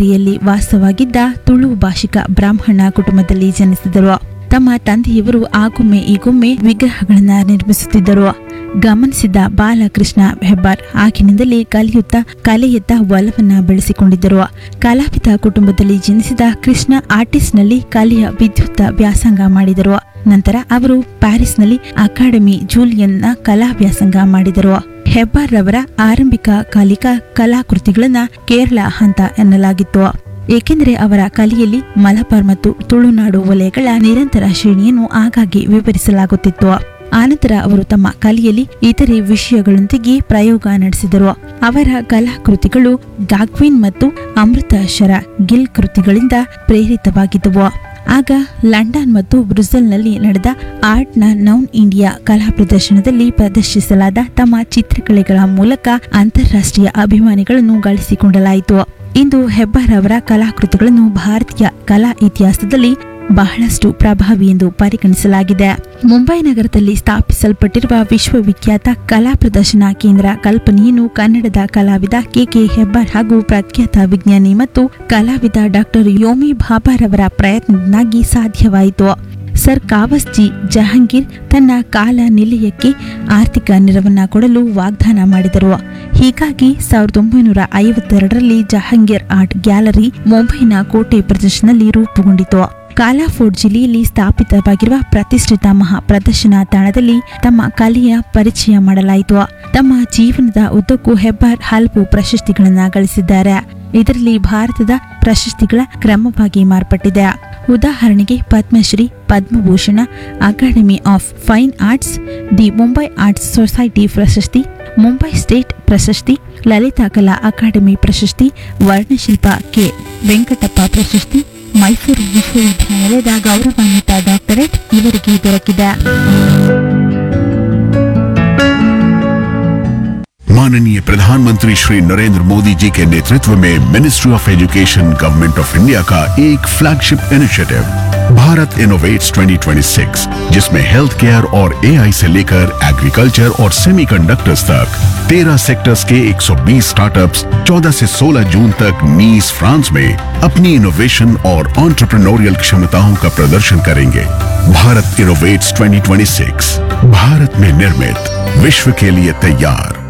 ಯಲ್ಲಿ ವಾಸವಾಗಿದ್ದ ತುಳು ಭಾಷಿಕ ಬ್ರಾಹ್ಮಣ ಕುಟುಂಬದಲ್ಲಿ ಜನಿಸಿದರು ತಮ್ಮ ತಂದೆಯವರು ಆಗೊಮ್ಮೆ ಈಗೊಮ್ಮೆ ವಿಗ್ರಹಗಳನ್ನ ನಿರ್ಮಿಸುತ್ತಿದ್ದರು ಗಮನಿಸಿದ ಬಾಲಕೃಷ್ಣ ಹೆಬ್ಬಾರ್ ಆಗಿನಿಂದಲೇ ಕಲಿಯುತ್ತಾ ಕಲೆಯತ್ತ ಒಲವನ್ನ ಬೆಳೆಸಿಕೊಂಡಿದ್ದರು ಕಲಾವಿದ ಕುಟುಂಬದಲ್ಲಿ ಜನಿಸಿದ ಕೃಷ್ಣ ಆರ್ಟಿಸ್ಟ್ನಲ್ಲಿ ಕಲೆಯ ವಿದ್ಯುತ್ ವ್ಯಾಸಂಗ ಮಾಡಿದರು ನಂತರ ಅವರು ಪ್ಯಾರಿಸ್ನಲ್ಲಿ ಅಕಾಡೆಮಿ ಜೂಲಿಯನ್ನ ಕಲಾ ವ್ಯಾಸಂಗ ಮಾಡಿದರು ಹೆಬ್ಬಾರ್ ರವರ ಆರಂಭಿಕ ಕಾಲಿಕ ಕಲಾಕೃತಿಗಳನ್ನ ಕೇರಳ ಹಂತ ಎನ್ನಲಾಗಿತ್ತು ಏಕೆಂದರೆ ಅವರ ಕಲೆಯಲ್ಲಿ ಮಲಬಾರ್ ಮತ್ತು ತುಳುನಾಡು ವಲಯಗಳ ನಿರಂತರ ಶ್ರೇಣಿಯನ್ನು ಆಗಾಗ್ಗೆ ವಿವರಿಸಲಾಗುತ್ತಿತ್ತು ಆನಂತರ ಅವರು ತಮ್ಮ ಕಲೆಯಲ್ಲಿ ಇತರೆ ವಿಷಯಗಳೊಂದಿಗೆ ಪ್ರಯೋಗ ನಡೆಸಿದರು ಅವರ ಕಲಾಕೃತಿಗಳು ಗಾಗ್ವಿನ್ ಮತ್ತು ಅಮೃತ ಶರ ಗಿಲ್ ಕೃತಿಗಳಿಂದ ಪ್ರೇರಿತವಾಗಿದ್ದವು ಆಗ ಲಂಡನ್ ಮತ್ತು ಬ್ರುಸೆಲ್ನಲ್ಲಿ ನಡೆದ ಆರ್ಟ್ನ ನೌನ್ ಇಂಡಿಯಾ ಕಲಾ ಪ್ರದರ್ಶನದಲ್ಲಿ ಪ್ರದರ್ಶಿಸಲಾದ ತಮ್ಮ ಚಿತ್ರಕಲೆಗಳ ಮೂಲಕ ಅಂತಾರಾಷ್ಟ್ರೀಯ ಅಭಿಮಾನಿಗಳನ್ನು ಗಳಿಸಿಕೊಳ್ಳಲಾಯಿತು ಇಂದು ಹೆಬ್ಬಾರ್ ಅವರ ಕಲಾಕೃತಿಗಳನ್ನು ಭಾರತೀಯ ಕಲಾ ಇತಿಹಾಸದಲ್ಲಿ ಬಹಳಷ್ಟು ಪ್ರಭಾವಿ ಎಂದು ಪರಿಗಣಿಸಲಾಗಿದೆ ಮುಂಬೈ ನಗರದಲ್ಲಿ ಸ್ಥಾಪಿಸಲ್ಪಟ್ಟಿರುವ ವಿಶ್ವವಿಖ್ಯಾತ ಕಲಾ ಪ್ರದರ್ಶನ ಕೇಂದ್ರ ಕಲ್ಪನೆಯನ್ನು ಕನ್ನಡದ ಕಲಾವಿದ ಕೆಕೆ ಹೆಬ್ಬಾರ್ ಹಾಗೂ ಪ್ರಖ್ಯಾತ ವಿಜ್ಞಾನಿ ಮತ್ತು ಕಲಾವಿದ ಡಾಕ್ಟರ್ ಯೋಮಿ ಭಾಬಾರ್ ಅವರ ಪ್ರಯತ್ನದಿಂದಾಗಿ ಸಾಧ್ಯವಾಯಿತು ಸರ್ ಕಾವಸ್ಜಿ ಜಹಾಂಗೀರ್ ತನ್ನ ಕಾಲ ನಿಲಯಕ್ಕೆ ಆರ್ಥಿಕ ನೆರವನ್ನ ಕೊಡಲು ವಾಗ್ದಾನ ಮಾಡಿದರು ಹೀಗಾಗಿ ಸಾವಿರದ ಒಂಬೈನೂರ ಐವತ್ತೆರಡರಲ್ಲಿ ಜಹಾಂಗೀರ್ ಆರ್ಟ್ ಗ್ಯಾಲರಿ ಮುಂಬೈನ ಕೋಟೆ ಪ್ರದರ್ಶನದಲ್ಲಿ ರೂಪುಗೊಂಡಿತು ಕಾಲಾಫೋರ್ಟ್ ಜಿಲ್ಲೆಯಲ್ಲಿ ಸ್ಥಾಪಿತವಾಗಿರುವ ಪ್ರತಿಷ್ಠಿತ ಮಹಾ ಪ್ರದರ್ಶನ ತಾಣದಲ್ಲಿ ತಮ್ಮ ಕಲೆಯ ಪರಿಚಯ ಮಾಡಲಾಯಿತು ತಮ್ಮ ಜೀವನದ ಉದ್ದಕ್ಕೂ ಹೆಬ್ಬಾರ್ ಹಲವು ಪ್ರಶಸ್ತಿಗಳನ್ನ ಗಳಿಸಿದ್ದಾರೆ ಇದರಲ್ಲಿ ಭಾರತದ ಪ್ರಶಸ್ತಿಗಳ ಕ್ರಮವಾಗಿ ಮಾರ್ಪಟ್ಟಿದೆ ಉದಾಹರಣೆಗೆ Padma Shri Padma Bhushan academy of fine arts the Mumbai arts society ಪ್ರಶಸ್ತಿ ಮುಂಬೈ ಸ್ಟೇಟ್ ಪ್ರಶಸ್ತಿ ಲಲಿತಾ ಕಲಾ ಅಕಾಡೆಮಿ ಪ್ರಶಸ್ತಿ ವರ್ಣಶಿಲ್ಪ ಕೆ ವೆಂಕಟಪ್ಪ ಪ್ರಶಸ್ತಿ ಮೈಸೂರು ವಿಶ್ವವಿದ್ಯಾನಿಲಯದ ಗೌರವಾನ್ವಿತ ಡಾಕ್ಟರೇಟ್ ಇವರಿಗೆ ದೊರಕಿದೆ माननीय प्रधानमंत्री श्री नरेंद्र मोदी जी के नेतृत्व में ministry of education government of India का एक फ्लैगशिप इनिशिएटिव भारत इनोवेट्स 2026 जिसमें हेल्थ केयर और एआई से लेकर एग्रीकल्चर और सेमीकंडक्टर्स तक 13 सेक्टर्स के 120 स्टार्टअप्स 14 से 16 जून तक नीस फ्रांस में अपनी इनोवेशन और ऑन्टरप्रनोरियल क्षमताओं का प्रदर्शन करेंगे भारत इनोवेट्स 2026 भारत में निर्मित विश्व के लिए तैयार